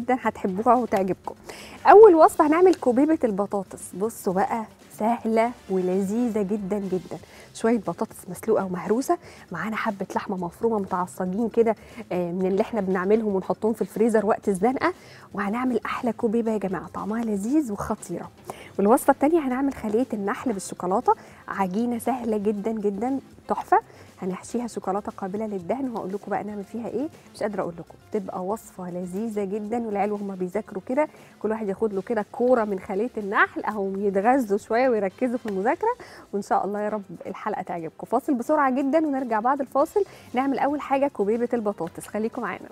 جدا هتحبوها وتعجبكم اول وصفه هنعمل كوبيبه البطاطس بصوا بقى سهله ولذيذه جدا جدا شويه بطاطس مسلوقه ومهروسه معانا حبه لحمه مفرومه متعصجين كده آه، من اللي احنا بنعملهم ونحطهم في الفريزر وقت الزنقه وهنعمل احلى كوبيبه يا جماعه طعمها لذيذ وخطيره والوصفه الثانيه هنعمل خليه النحل بالشوكولاته عجينه سهله جدا جدا تحفه هنحشيها شوكولاته قابله للدهن وهقول لكم بقى نعمل فيها ايه مش قادره اقول لكم تبقى وصفه لذيذه جدا والعيال وهم بيذاكروا كده كل واحد ياخد له كده كوره من خليه النحل اهو يتغذوا شويه ويركزوا في المذاكره وان شاء الله يا رب الحلقه تعجبكم فاصل بسرعه جدا ونرجع بعد الفاصل نعمل اول حاجه كوبيبه البطاطس خليكم معانا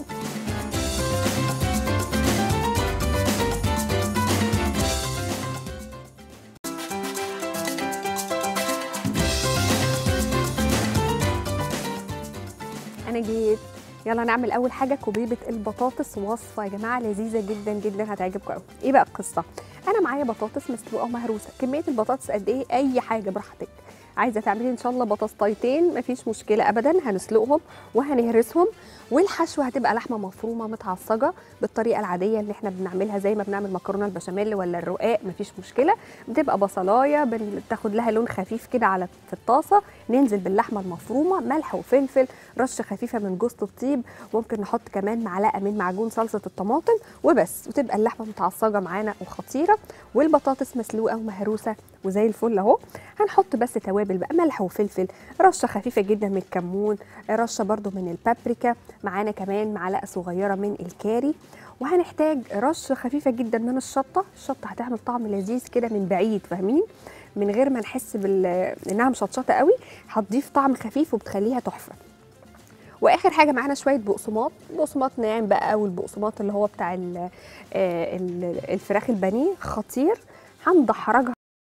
انا جيت يلا نعمل اول حاجه كوبيبه البطاطس وصفه يا جماعه لذيذه جدا جدا هتعجبكم قوي ايه بقى القصه انا معايا بطاطس مسلوقه ومهروسه كميه البطاطس قد ايه اي حاجه براحتك عايزه تعملي ان شاء الله بطاطستين مفيش مشكله ابدا هنسلقهم وهنهرسهم والحشوه هتبقى لحمه مفرومه متعصجه بالطريقه العاديه اللي احنا بنعملها زي ما بنعمل مكرونه البشاميل ولا الرقاق مفيش مشكله بتبقى بصلايه بتاخد لها لون خفيف كده على في الطاسه ننزل باللحمه المفرومه ملح وفلفل رشه خفيفه من جوز الطيب ممكن نحط كمان معلقه من معجون صلصه الطماطم وبس وتبقى اللحمه متعصجه معانا وخطيره والبطاطس مسلوقه ومهروسه وزي الفل اهو هنحط بس توابل بقى ملح وفلفل رشه خفيفه جدا من الكمون رشه برده من البابريكا معانا كمان معلقه صغيره من الكاري وهنحتاج رشه خفيفه جدا من الشطه الشطه هتعمل طعم لذيذ كده من بعيد فاهمين من غير ما نحس بال انها مشطشطه قوي هتضيف طعم خفيف وبتخليها تحفه واخر حاجه معانا شويه بقسماط بقسماط ناعم بقى والبقسماط اللي هو بتاع ال- آه، ال- الفراخ البانيه خطير هندحرجها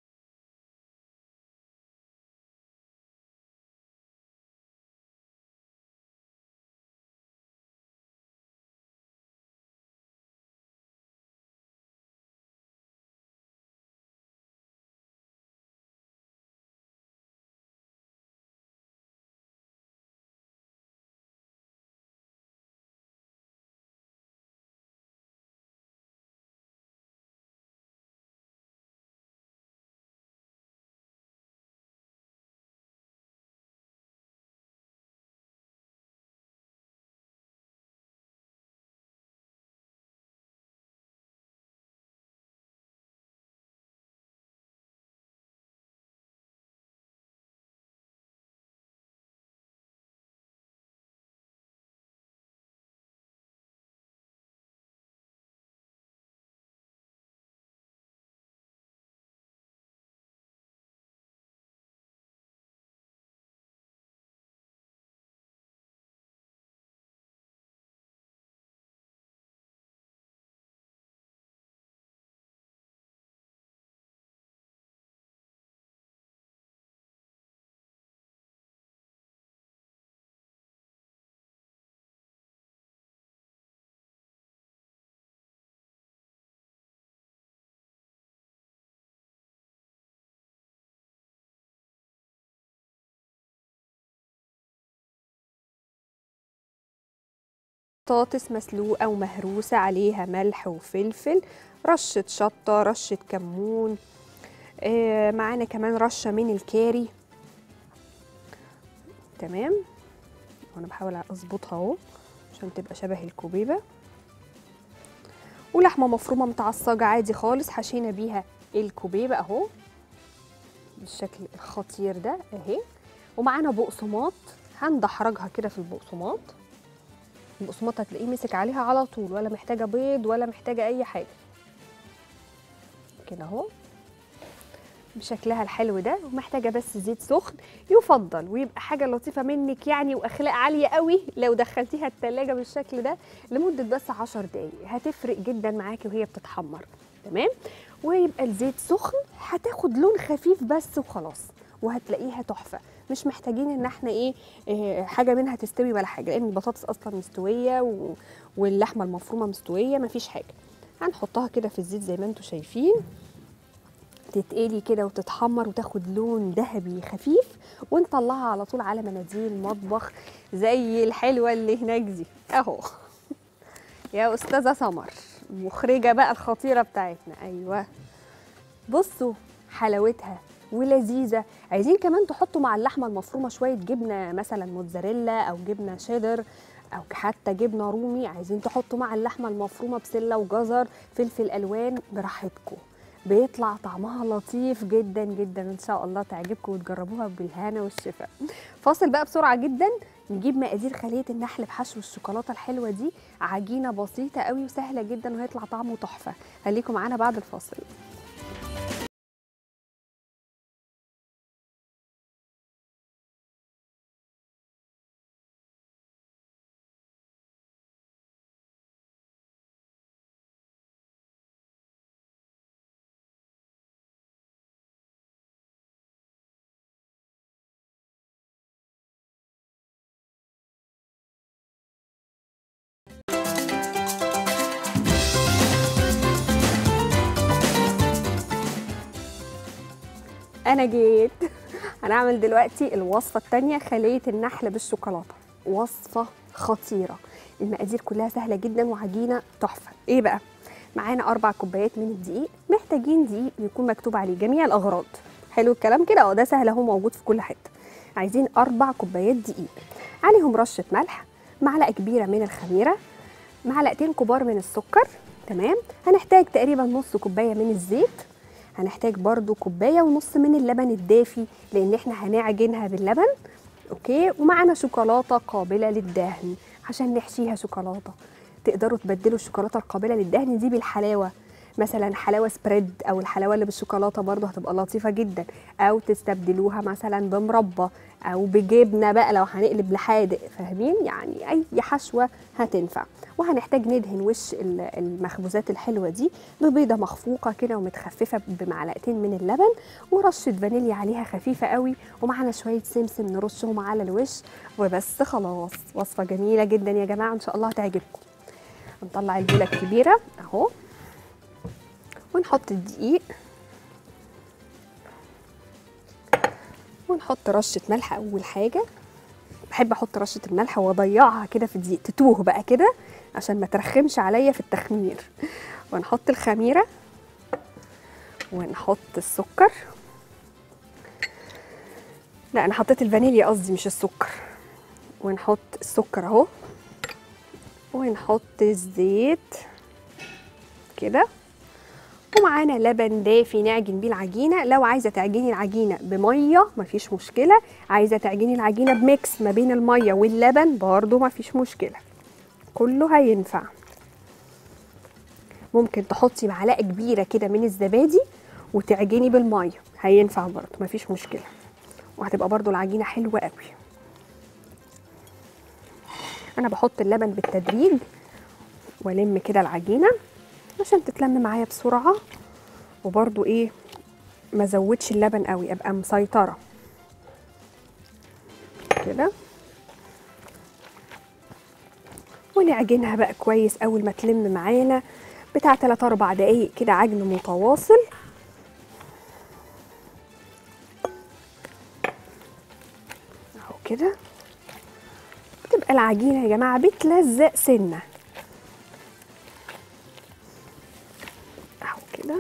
بطاطس مسلوقة ومهروسة عليها ملح وفلفل رشة شطة رشة كمون آه معانا كمان رشة من الكاري تمام وانا بحاول اظبطها اهو عشان تبقى شبه الكوبيبة ولحمة مفرومة متعصجة عادي خالص حشينا بيها الكوبيبة اهو بالشكل الخطير ده اهي ومعانا بقسماط هندحرجها كده في البقسماط البقسماط هتلاقيه مسك عليها على طول ولا محتاجه بيض ولا محتاجه اي حاجه كده اهو بشكلها الحلو ده ومحتاجه بس زيت سخن يفضل ويبقى حاجه لطيفه منك يعني واخلاق عاليه قوي لو دخلتيها التلاجة بالشكل ده لمده بس 10 دقايق هتفرق جدا معاكي وهي بتتحمر تمام ويبقى الزيت سخن هتاخد لون خفيف بس وخلاص وهتلاقيها تحفه مش محتاجين ان احنا ايه, إيه حاجه منها تستوي ولا حاجه لان البطاطس اصلا مستويه و... واللحمه المفرومه مستويه مفيش حاجه هنحطها كده في الزيت زي ما انتم شايفين تتقلي كده وتتحمر وتاخد لون ذهبي خفيف ونطلعها على طول على مناديل مطبخ زي الحلوه اللي هناك دي اهو يا استاذه سمر المخرجه بقى الخطيره بتاعتنا ايوه بصوا حلاوتها ولذيذه عايزين كمان تحطوا مع اللحمه المفرومه شويه جبنه مثلا موتزاريلا او جبنه شيدر او حتى جبنه رومي عايزين تحطوا مع اللحمه المفرومه بسله وجزر فلفل الوان براحتكم بيطلع طعمها لطيف جدا جدا ان شاء الله تعجبكم وتجربوها بالهنا والشفاء فاصل بقى بسرعه جدا نجيب مقادير خليه النحل بحشو الشوكولاته الحلوه دي عجينه بسيطه قوي وسهله جدا وهيطلع طعمه تحفه خليكم معانا بعد الفاصل انا جيت هنعمل دلوقتي الوصفه الثانيه خليه النحل بالشوكولاته وصفه خطيره المقادير كلها سهله جدا وعجينه تحفه ايه بقى معانا اربع كوبايات من الدقيق محتاجين دقيق يكون مكتوب عليه جميع الاغراض حلو الكلام كده اه ده سهل اهو موجود في كل حته عايزين اربع كوبايات دقيق عليهم رشه ملح معلقه كبيره من الخميره معلقتين كبار من السكر تمام هنحتاج تقريبا نص كوبايه من الزيت هنحتاج برضو كوبايه ونص من اللبن الدافي لان احنا هنعجنها باللبن اوكي ومعانا شوكولاته قابله للدهن عشان نحشيها شوكولاته تقدروا تبدلوا الشوكولاته القابله للدهن دي بالحلاوه مثلا حلاوه سبريد او الحلاوه اللي بالشوكولاته برضو هتبقى لطيفه جدا او تستبدلوها مثلا بمربى او بجبنه بقى لو هنقلب لحادق فاهمين يعني اي حشوه هتنفع وهنحتاج ندهن وش ال- المخبوزات الحلوه دي ببيضه مخفوقه كده ومتخففه بمعلقتين من اللبن ورشه فانيليا عليها خفيفه قوي ومعانا شويه سمسم نرشهم على الوش وبس خلاص وصفه جميله جدا يا جماعه ان شاء الله هتعجبكم هنطلع البوله الكبيره اهو ونحط الدقيق ونحط رشه ملح اول حاجه بحب احط رشه الملح واضيعها كده في الدقيق تتوه بقى كده عشان ما ترخمش عليا في التخمير ونحط الخميره ونحط السكر لا انا حطيت الفانيليا قصدي مش السكر ونحط السكر اهو ونحط الزيت كده ومعانا لبن دافي نعجن بيه العجينه لو عايزه تعجني العجينه بميه مفيش مشكله عايزه تعجني العجينه بميكس ما بين الميه واللبن برضو مفيش مشكله كله هينفع ممكن تحطي معلقه كبيره كده من الزبادي وتعجني بالميه هينفع برضو مفيش مشكله وهتبقى برضو العجينه حلوه قوي انا بحط اللبن بالتدريج والم كده العجينه عشان تتلم معايا بسرعه وبرضو ايه ما زودش اللبن قوي ابقى مسيطره كده ونعجنها بقى كويس اول ما تلم معانا بتاع 3 4 دقايق كده عجن متواصل اهو كده بتبقى العجينه يا جماعه بتلزق سنه اهو كده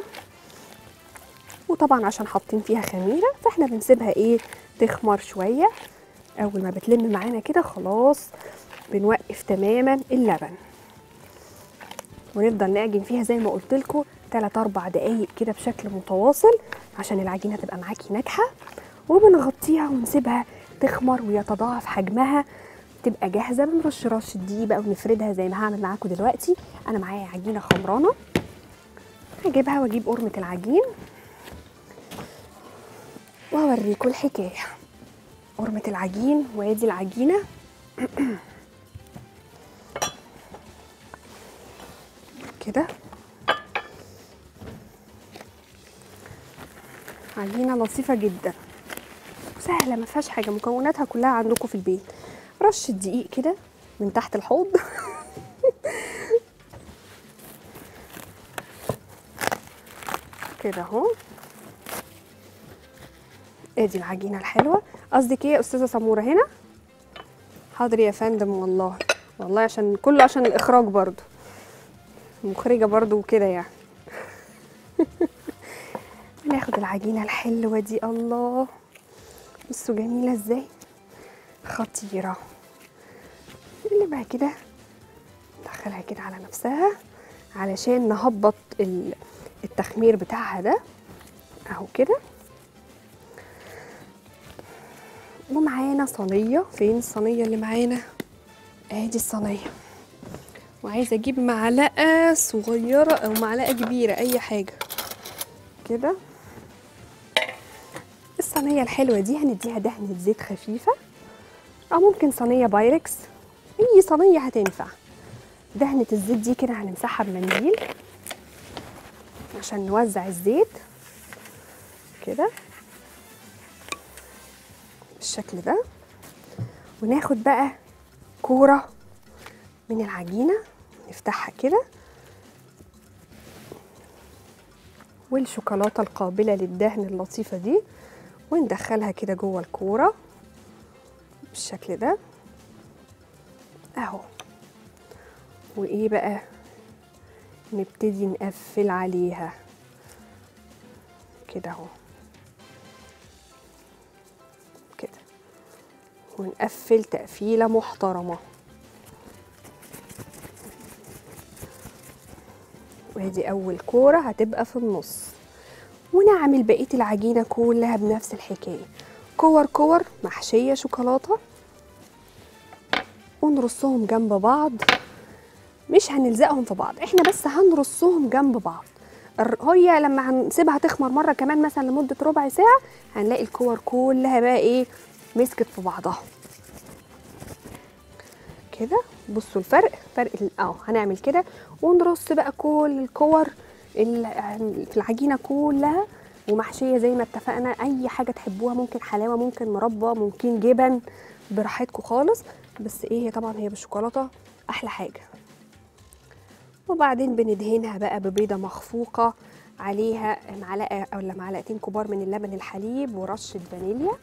وطبعا عشان حاطين فيها خميره فاحنا بنسيبها ايه تخمر شويه اول ما بتلم معانا كده خلاص بنوقف تماما اللبن ونفضل نعجن فيها زي ما قلت لكم 3 4 دقايق كده بشكل متواصل عشان العجينه تبقى معاكي ناجحه وبنغطيها ونسيبها تخمر ويتضاعف حجمها تبقى جاهزه بنرش رشه دقيق بقى ونفردها زي ما هعمل معاكم دلوقتي انا معايا عجينه خمرانه هجيبها واجيب قرمه العجين واوريكم الحكايه قرمه العجين وادي العجينه كده عجينه لطيفه جدا سهله ما فيهاش حاجه مكوناتها كلها عندكم في البيت رشه دقيق كده من تحت الحوض كده اهو ادي العجينه الحلوه قصدك ايه يا استاذه سموره هنا حاضر يا فندم والله والله عشان كله عشان الاخراج برضو مخرجه برضو وكده يعني ناخد العجينه الحلوه دي الله بصوا جميله ازاي خطيره اللي بعد كده ندخلها كده على نفسها علشان نهبط ال- التخمير بتاعها ده اهو كده ومعانا صينيه فين الصينيه اللي معانا ادي الصينيه وعايزه اجيب معلقه صغيره او معلقه كبيره اي حاجه كده الصينيه الحلوه دي هنديها دهنه زيت خفيفه او ممكن صينيه بايركس اي صينيه هتنفع دهنه الزيت دي كده هنمسحها بمنديل عشان نوزع الزيت كده بالشكل ده وناخد بقى كوره من العجينه نفتحها كده والشوكولاته القابله للدهن اللطيفه دي وندخلها كده جوه الكوره بالشكل ده اهو وايه بقى نبتدي نقفل عليها كده اهو كده ونقفل تقفيله محترمه وادي اول كوره هتبقى في النص ونعمل بقيه العجينه كلها بنفس الحكايه كور كور محشيه شوكولاته ونرصهم جنب بعض مش هنلزقهم في بعض احنا بس هنرصهم جنب بعض الر- هي لما هنسيبها تخمر مره كمان مثلا لمده ربع ساعه هنلاقي الكور كلها بقى ايه مسكت في بعضها كده بصوا الفرق فرق ال- اه هنعمل كده ونرص بقى كل الكور ال- في العجينه كلها ومحشيه زي ما اتفقنا اي حاجه تحبوها ممكن حلاوه ممكن مربى ممكن جبن براحتكم خالص بس ايه هي طبعا هي بالشوكولاته احلى حاجه وبعدين بندهنها بقى ببيضه مخفوقه عليها معلقه ولا معلقتين كبار من اللبن الحليب ورشه فانيليا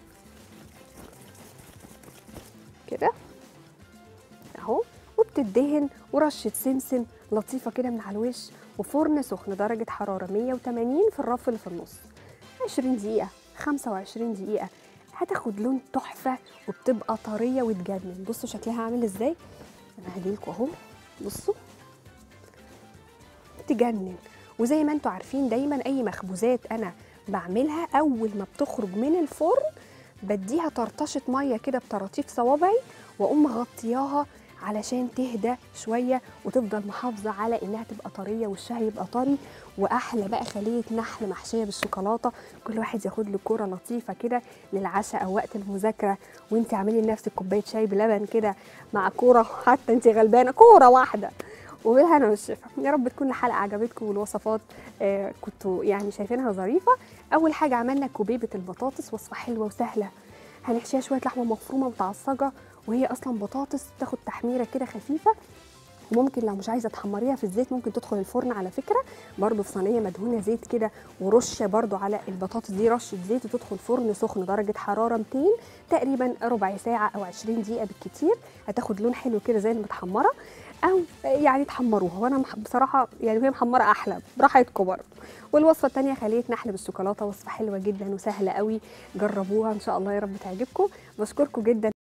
كده اهو وبتدهن ورشه سمسم لطيفه كده من على الوش وفرن سخن درجه حراره 180 في الرف اللي في النص 20 دقيقه 25 دقيقه هتاخد لون تحفه وبتبقى طريه وتجنن بصوا شكلها عامل ازاي انا هجيلكوا اهو بصوا تجنن وزي ما انتوا عارفين دايما اي مخبوزات انا بعملها اول ما بتخرج من الفرن بديها طرطشه ميه كده بطراطيف صوابعي واقوم مغطياها علشان تهدى شويه وتفضل محافظه على انها تبقى طريه وشها يبقى طري واحلى بقى خليه نحل محشيه بالشوكولاته كل واحد ياخد له كوره لطيفه كده للعشاء او وقت المذاكره وانت اعملي لنفسك كوبايه شاي بلبن كده مع كوره حتى انت غلبانه كوره واحده وبالهنا والشفا يا رب تكون الحلقه عجبتكم والوصفات آه كنتوا يعني شايفينها ظريفه اول حاجه عملنا كوبيبه البطاطس وصفه حلوه وسهله هنحشيها شويه لحمه مفرومه متعصجه وهي اصلا بطاطس تاخد تحميره كده خفيفه وممكن لو مش عايزه تحمريها في الزيت ممكن تدخل الفرن على فكره برضو في صينيه مدهونه زيت كده ورشه برضو على البطاطس دي رشه زيت وتدخل فرن سخن درجه حراره 200 تقريبا ربع ساعه او 20 دقيقه بالكتير هتاخد لون حلو كده زي المتحمره او يعني تحمروها وانا مح- بصراحه يعني وهي محمره احلى براحتكم برضه والوصفه الثانيه خليه نحل بالشوكولاته وصفه حلوه جدا وسهله قوي جربوها ان شاء الله يا رب تعجبكم بشكركم جدا